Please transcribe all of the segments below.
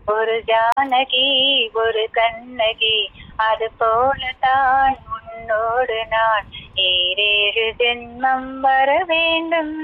ஒரு ஜானகி ஒரு கண்ணகி அது போலதான் உன்னோடு நான் ஏழேழு ஜென்மம் வர வேண்டும்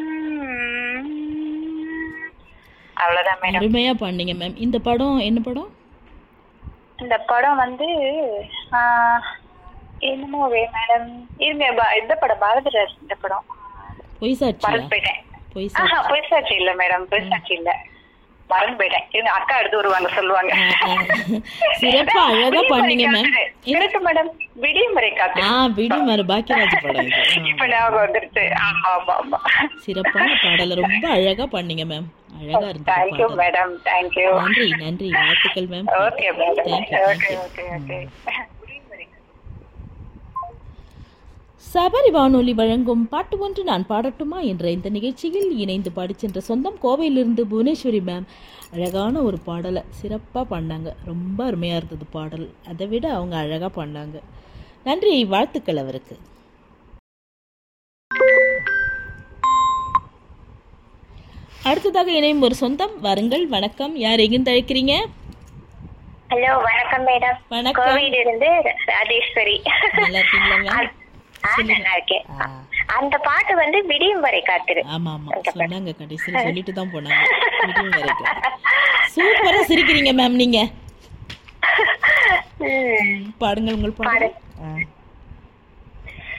அவ்வளவுதான் மேடம் அருமையா பாடினீங்க மேம் இந்த படம் என்ன படம் இந்த படம் வந்து ஆஹ், என்னமோ மேடம் இருங்க பா- இந்த படம் பாரதிராஜ் இந்த படம் பொய் சாட்சியா மறந்து போயிட்டேன் பொய் ஆஹா சாட்சி பொய்சாட்சி இல்ல மேடம் பொய்சாட்சி இல்ல மறந்து போயிட்டேன் இருங்க அக்கா எடுத்து வருவாங்க சொல்லுவாங்க ஆ, ஆ. சிறப்பா அழகா பண்ணீங்க மேம் எனக்கு மேடம் விடியமுறை காத்து ஆ விடுமாறு பாக்கியராஜ் படம் இது ஆ. இப்ப ஞாபகம் வந்துருச்சு ஆமா ஆமா ஆமா சிறப்பான பாடலை ரொம்ப அழகா பண்ணீங்க மேம் அழகா இருந்தது தேங்க்யூ பாடல் மேடம் தேங்க்யூ நன்றி நன்றி வாழ்த்துக்கள் ma'am okay madam thank you okay thank you okay okay Sabari வானொலி வழங்கும் பாட்டு ஒன்று நான் பாடட்டுமா என்ற இந்த நிகழ்ச்சியில் இணைந்து பாடிச் சென்ற சொந்தம் கோவையிலிருந்து புவனேஸ்வரி மேம் அழகான ஒரு பாடலை சிறப்பாக பாடினாங்க ரொம்ப அருமையாக இருந்தது பாடல் அதை விட அவங்க அழகாக பாடினாங்க நன்றி வாழ்த்துக்கள் அவருக்கு அடுத்ததாக இணையும் ஒரு சொந்தம் வாருங்கள் வணக்கம் யார் எங்கிருந்து அழைக்கிறீங்க ஹலோ வணக்கம் மேடம் வணக்கம். கோவையில இருந்து ராஜேஸ்வரி நல்லா இருக்கீங்களா மேம் ஆ, நல்லா இருக்கேன் ஆ. அந்த பாட்டு வந்து விடியும் வரை காத்திரு ஆமா ஆமா சொன்னாங்க கடைசியில் சொல்லிட்டு தான் போனாங்க விடியும் வரைக்கும் சூப்பரா சிரிக்கிறீங்க மேம் நீங்க ம். பாடுங்கள் உங்கள் பாடு பாடு. ஆ.